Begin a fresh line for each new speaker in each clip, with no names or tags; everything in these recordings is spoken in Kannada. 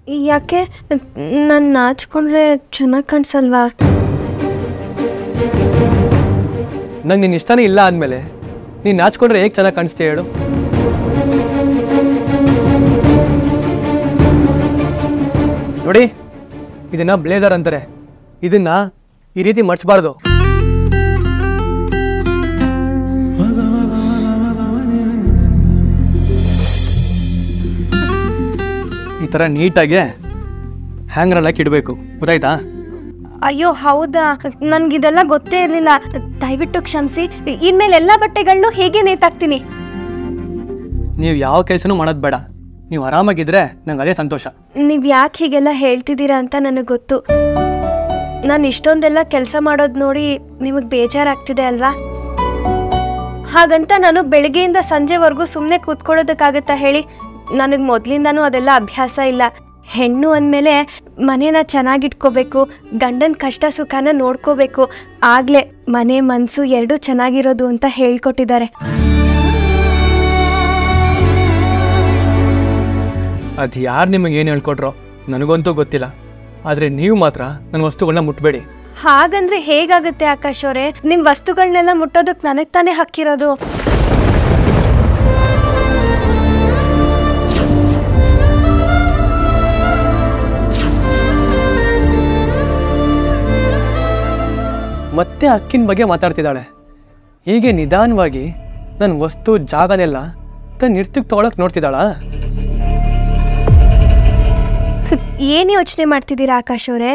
ಯಾಕೆ ನಾನು ನಾಚ್ಕೊಂಡ್ರೆ ಚೆನ್ನಾಗಿ ಕಾಣಿಸಲ್ವಾ
ನಂಗೆ ನಿನ್ನ ಇಷ್ಟನೇ ಇಲ್ಲ ಅಂದಮೇಲೆ ನೀನು ನಾಚ್ಕೊಂಡ್ರೆ ಹೇಗೆ ಚೆನ್ನಾಗಿ ಕಾಣಿಸ್ತೀಯ ಹೇಳು ನೋಡಿ ಇದನ್ನ ಬ್ಲೇಸರ್ ಅಂತಾರೆ ಇದನ್ನ ಈ ರೀತಿ ಮಡ್ಚಬಾರ್ದು ಈ ಥರ ನೀಟಾಗಿ ಹ್ಯಾಂಗರಲ್ಲಿ ಹಾಕಿ ಇಡಬೇಕು ಗೊತ್ತಾಯ್ತಾ
ಅಯ್ಯೋ ಹೌದಾ ನನಗಿದೆಲ್ಲ ಗೊತ್ತೇ ಇರಲಿಲ್ಲ ದಯವಿಟ್ಟು ಕ್ಷಮಿಸಿ ಇನ್ಮೇಲೆ ಎಲ್ಲ ಬಟ್ಟೆಗಳನ್ನು ಹೇಗೆ ನೇತಾಕ್ತೀನಿ
ನೀವು ಯಾವ ಕೆಲಸನೂ ಮಾಡೋದು ಬೇಡ ನೀವು ಆರಾಮಾಗಿದ್ರೆ ನಂಗೆ ಅದೇ ಸಂತೋಷ
ನೀವು ಯಾಕೆ ಹೀಗೆಲ್ಲ ಹೇಳ್ತಿದ್ದೀರಾ ಅಂತ ನನಗೆ ಗೊತ್ತು ನಾನು ಇಷ್ಟೊಂದೆಲ್ಲ ಕೆಲಸ ಮಾಡೋದು ನೋಡಿ ನಿಮಗೆ ಬೇಜಾರಾಗ್ತಿದೆ ಅಲ್ವಾ ಹಾಗಂತ ನಾನು ಬೆಳಗ್ಗೆಯಿಂದ ಸಂಜೆವರೆಗೂ ಸುಮ್ಮನೆ ಕೂತ್ಕೊಳ್ಳೋದಕ್ಕಾಗತ್ತಾ ಹೇಳಿ ನನಗೆ ಮೊದಲಿಂದನೂ ಅದೆಲ್ಲ ಅಭ್ಯಾಸ ಇಲ್ಲ ಹೆಣ್ಣು ಅಂದಮೇಲೆ ಮನೇನ ಚೆನ್ನಾಗಿಟ್ಕೋಬೇಕು ಗಂಡನ ಕಷ್ಟ ಸುಖನ ನೋಡ್ಕೋಬೇಕು ಆಗಲೇ ಮನೆ ಮನಸ್ಸು ಎರಡೂ ಚೆನ್ನಾಗಿರೋದು ಅಂತ ಹೇಳ್ಕೊಟ್ಟಿದ್ದಾರೆ
ಅದು ಯಾರು ನಿಮಗೆ ಏನು ಹೇಳ್ಕೊಟ್ರೋ ನನಗಂತೂ ಗೊತ್ತಿಲ್ಲ ಆದರೆ ನೀವು ಮಾತ್ರ ನನ್ನ ವಸ್ತುಗಳನ್ನ ಮುಟ್ಬೇಡಿ
ಹಾಗಂದ್ರೆ ಹೇಗಾಗುತ್ತೆ ಆಕಾಶ್ ಅವರೇ ನಿಮ್ಮ ವಸ್ತುಗಳನ್ನೆಲ್ಲ ಮುಟ್ಟೋದಕ್ಕೆ ನನಗೆ ತಾನೇ ಹಕ್ಕಿರೋದು
ಮತ್ತೆ ಅಕ್ಕಿನ ಬಗ್ಗೆ ಮಾತಾಡ್ತಿದ್ದಾಳೆ ಹೀಗೆ ನಿಧಾನವಾಗಿ ನನ್ನ ವಸ್ತು ಜಾಗನೆಲ್ಲ ತನ್ನ ನಿರ್ತಿಗೆ ತೊಗೊಳಕ್ಕೆ ನೋಡ್ತಿದ್ದಾಳಾ
ಏನು ಯೋಚನೆ ಮಾಡ್ತಿದ್ದೀರಾ ಆಕಾಶ್ ಅವರೇ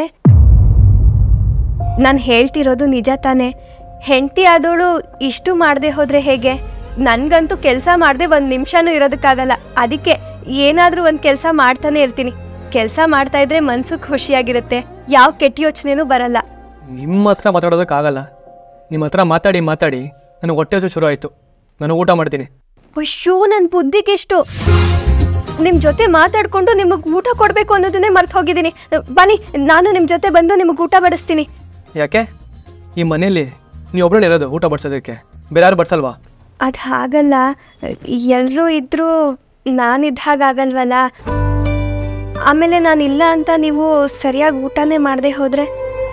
ನಾನು ಹೇಳ್ತಿರೋದು ನಿಜ ತಾನೇ ಹೆಂಡತಿ ಆದವಳು ಇಷ್ಟು ಮಾಡದೆ ಹೋದ್ರೆ ಹೇಗೆ ನನಗಂತೂ ಕೆಲಸ ಮಾಡದೆ ಒಂದು ನಿಮಿಷನೂ ಇರೋದಕ್ಕಾಗಲ್ಲ ಅದಕ್ಕೆ ಏನಾದರೂ ಒಂದು ಕೆಲಸ ಮಾಡ್ತಾನೆ ಇರ್ತೀನಿ ಕೆಲಸ ಮಾಡ್ತಾ ಇದ್ರೆ ಮನ್ಸು ಖುಷಿಯಾಗಿರುತ್ತೆ ಯಾವ ಕೆಟ್ಟ ಯೋಚನೆನೂ ಬರಲ್ಲ
ನಿಮ್ಮ ಹತ್ರ ಮಾತಾಡೋದಕ್ಕಾಗಲ್ಲ ನಿಮ್ಮ ಹತ್ರ ಮಾತಾಡಿ ಮಾತಾಡಿ ನನಗೆ ಹೊಟ್ಟೆ ಹಸು ಶುರು ಆಯಿತು ನಾನು ಊಟ ಮಾಡ್ತೀನಿ
ಅಯ್ಯೋ ನನ್ನ ಬುದ್ಧಿಗೆಷ್ಟು ನಿಮ್ಮ ಜೊತೆ ಮಾತಾಡ್ಕೊಂಡು ನಿಮಗೆ ಊಟ ಕೊಡಬೇಕು ಅನ್ನೋದನ್ನೇ ಮರ್ತು ಹೋಗಿದ್ದೀನಿ ಬನ್ನಿ ನಾನು ನಿಮ್ಮ ಜೊತೆ ಬಂದು ನಿಮಗೆ ಊಟ ಬಡಿಸ್ತೀನಿ
ಯಾಕೆ ಈ ಮನೇಲಿ ನೀವು ಒಬ್ಬರೇ ಇರೋದು ಊಟ ಬಡ್ಸೋದಕ್ಕೆ ಬೇರೆ ಯಾರು ಬಡ್ಸಲ್ವಾ
ಅದು ಹಾಗಲ್ಲ ಎಲ್ಲರೂ ಇದ್ದರೂ ನಾನಿದ್ದ ಹಾಗಾಗಲ್ವಲ್ಲ ಆಮೇಲೆ ನಾನಿಲ್ಲ ಅಂತ ನೀವು ಸರಿಯಾಗಿ ಊಟನೇ ಮಾಡದೆ ಹೋದರೆ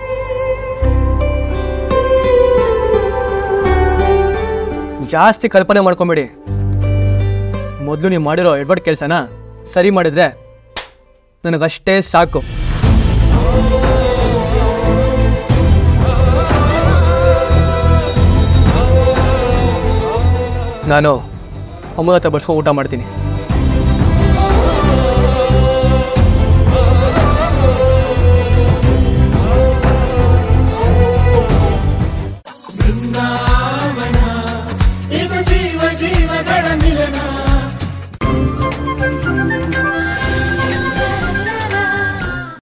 ಜಾಸ್ತಿ ಕಲ್ಪನೆ ಮಾಡ್ಕೊಂಬೇಡಿ ಮೊದಲು ನೀವು ಮಾಡಿರೋ ಎಡ್ವರ್ಡ್ ಕೆಲಸನ ಸರಿ ಮಾಡಿದ್ರೆ ನನಗಷ್ಟೇ ಸಾಕು ನಾನು ಅಮ್ಮನ ಹತ್ರ ಬಡ್ಸ್ಕೊಂಡು ಊಟ ಮಾಡ್ತೀನಿ